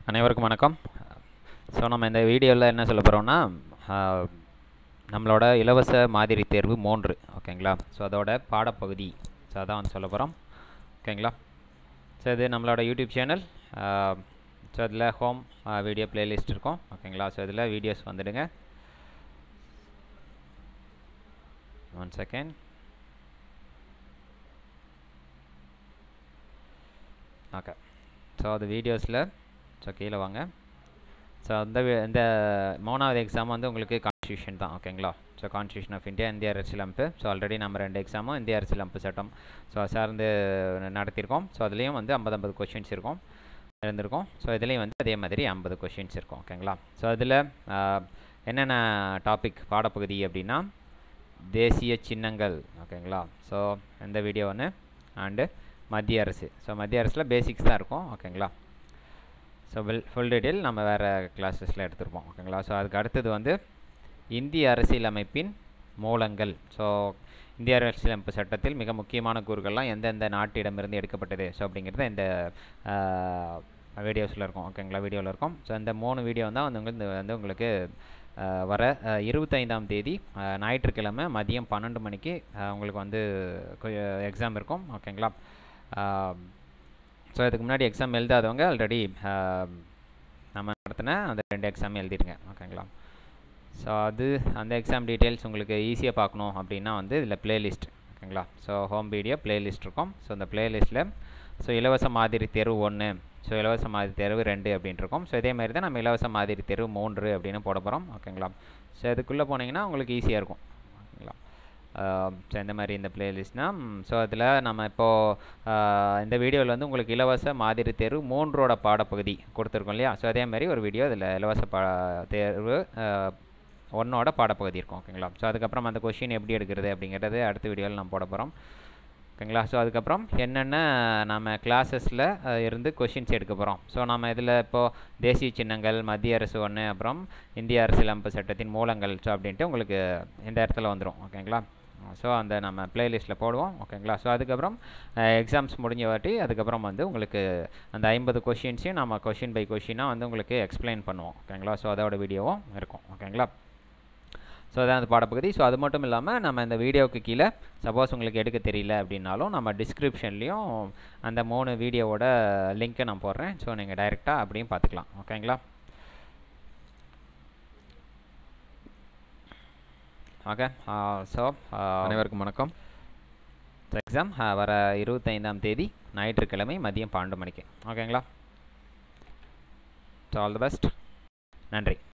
அனைவருக்கும் வணக்கம் ஸோ நம்ம இந்த வீடியோவில் என்ன சொல்ல போகிறோம்னா நம்மளோட இலவச மாதிரி தேர்வு மூன்று ஓகேங்களா ஸோ அதோட பாடப்பகுதி ஸோ அதான் வந்து சொல்ல போகிறோம் ஓகேங்களா ஸோ இது நம்மளோட யூடியூப் சேனல் ஸோ அதில் ஹோம் வீடியோ பிளேலிஸ்ட் இருக்கும் ஓகேங்களா ஸோ இதில் வீடியோஸ் வந்துடுங்க ஒன் செகண்ட் ஓகே ஸோ அது வீடியோஸில் ஸோ கீழே வாங்க ஸோ அந்த வி- இந்த மூணாவது எக்ஸாம் வந்து உங்களுக்கு கான்ஸ்டியூஷன் தான் ஓகேங்களா ஸோ கான்ஸ்டியூஷன் ஆஃப் இந்தியா இந்திய அரசியலமைப்பு ஸோ ஆல்ரெடி நம்ம ரெண்டு எக்ஸாமும் இந்திய அரசியலமைப்பு சட்டம் ஸோ சார்ந்து நடத்தியிருக்கோம் ஸோ அதுலேயும் வந்து ஐம்பது ஐம்பது கொஷின்ஸ் இருக்கும் இருந்திருக்கும் ஸோ இதுலேயும் வந்து அதே மாதிரி ஐம்பது கொஷின்ஸ் இருக்கும் ஓகேங்களா ஸோ அதில் என்னென்ன டாபிக் பாடப்பகுதி அப்படின்னா தேசிய சின்னங்கள் ஓகேங்களா ஸோ இந்த வீடியோ ஒன்று அண்டு மத்திய அரசு ஸோ மத்திய அரசில் பேசிக்ஸ் தான் இருக்கும் ஓகேங்களா ஸோ வெல் ஃபுல் டீட்டெயில் நம்ம வேறு கிளாஸஸில் எடுத்திருப்போம் ஓகேங்களா ஸோ அதுக்கு அடுத்தது வந்து இந்திய அரசியலமைப்பின் மூலங்கள் ஸோ இந்திய அரசியலமைப்பு சட்டத்தில் மிக முக்கியமான கூறுகள்லாம் எந்தெந்த நாட்டிடமிருந்து எடுக்கப்பட்டது ஸோ அப்படிங்கிறது இந்த வீடியோஸில் இருக்கும் ஓகேங்களா வீடியோவில் இருக்கும் ஸோ இந்த மூணு வீடியோ தான் வந்து உங்களுக்கு வந்து உங்களுக்கு ஆஹ், வர ஆஹ், இருபத்தைந்தாம் தேதி ஆஹ், ஞாயிற்றுக்கிழமை மதியம் பன்னெண்டு மணிக்கு ஆஹ், உங்களுக்கு வந்து எக்ஸாம் இருக்கும் ஓகேங்களா ஸோ இதுக்கு முன்னாடி எக்ஸாம் எழுதாதவங்க ஆல்ரெடி நம்ம நடத்தின அந்த ரெண்டு எக்ஸாம் எழுதிருங்க ஓகேங்களா ஸோ அது அந்த எக்ஸாம் டீட்டெயில்ஸ் உங்களுக்கு ஈஸியாக பார்க்கணும் அப்படின்னா வந்து இதில் பிளேலிஸ்ட் ஓகேங்களா ஸோ ஹோம் வீடியோ பிளேலிஸ்ட் இருக்கும் ஸோ இந்த பிளேலிஸ்ட்டில் ஸோ இலவச மாதிரி தேர்வு ஒன்று ஸோ இலவச மாதிரி தேர்வு ரெண்டு அப்படின்னு இருக்கும் ஸோ இதே மாதிரி தான் நம்ம இலவச மாதிரி தேர்வு மூன்று அப்படின்னு போட போகிறோம் ஓகேங்களா ஸோ இதுக்குள்ளே போனீங்கன்னா உங்களுக்கு ஈஸியாக இருக்கும் ஓகேங்களா ஸோ இந்த மாதிரி இந்த பிளேலிஸ்ட்னால் ஸோ அதில் நம்ம இப்போது இந்த வீடியோவில் வந்து உங்களுக்கு இலவச மாதிரி தேர்வு மூன்றோட பாடப்பகுதி கொடுத்துருக்கோம் இல்லையா ஸோ அதே மாதிரி ஒரு வீடியோ இதில் இலவச பா தேர்வு ஒன்னோட பாடப்பகுதி இருக்கும் ஓகேங்களா ஸோ அதுக்கப்புறம் அந்த கொஷின் எப்படி எடுக்கிறது அப்படிங்கிறது அடுத்த வீடியோவில் நம்ம போட போகிறோம் ஓகேங்களா ஸோ அதுக்கப்புறம் என்னென்ன நம்ம கிளாஸஸில் இருந்து கொஷின்ஸ் எடுக்க போகிறோம் ஸோ நம்ம இதில் இப்போது தேசிய சின்னங்கள் மத்திய அரசு ஒன்று அப்புறம் இந்திய அரசியலமைப்பு சட்டத்தின் மூலங்கள் ஸோ அப்படின்ட்டு உங்களுக்கு இந்த இடத்துல வந்துடும் ஓகேங்களா ஸோ அந்த நம்ம பிளேலிஸ்ட்டில் போடுவோம் ஓகேங்களா ஸோ அதுக்கப்புறம் எக்ஸாம்ஸ் முடிஞ்ச வாட்டி அதுக்கப்புறம் வந்து உங்களுக்கு அந்த ஐம்பது கொஷின்ஸையும் நம்ம கொஷின் பை கொஷினாக வந்து உங்களுக்கு எக்ஸ்பிளைன் பண்ணுவோம் ஓகேங்களா ஸோ அதோட வீடியோவும் இருக்கும் ஓகேங்களா ஸோ அதான் அந்த பாடப்பகுதி ஸோ அது மட்டும் இல்லாமல் நம்ம இந்த வீடியோவுக்கு கீழே சப்போஸ் உங்களுக்கு எடுக்க தெரியல அப்படின்னாலும் நம்ம டிஸ்கிரிப்ஷன்லேயும் அந்த மூணு வீடியோவோட லிங்க்கை நான் போடுறேன் ஸோ நீங்கள் டைரெக்டாக அப்படியும் பார்த்துக்கலாம் ஓகேங்களா ஓகே ஸோ அனைவருக்கும் வணக்கம் எக்ஸாம் வர இருபத்தைந்தாம் தேதி ஞாயிற்றுக்கிழமை மதியம் பன்னெண்டு மணிக்கு ஓகேங்களா ஸோ ஆல் தி பெஸ்ட் நன்றி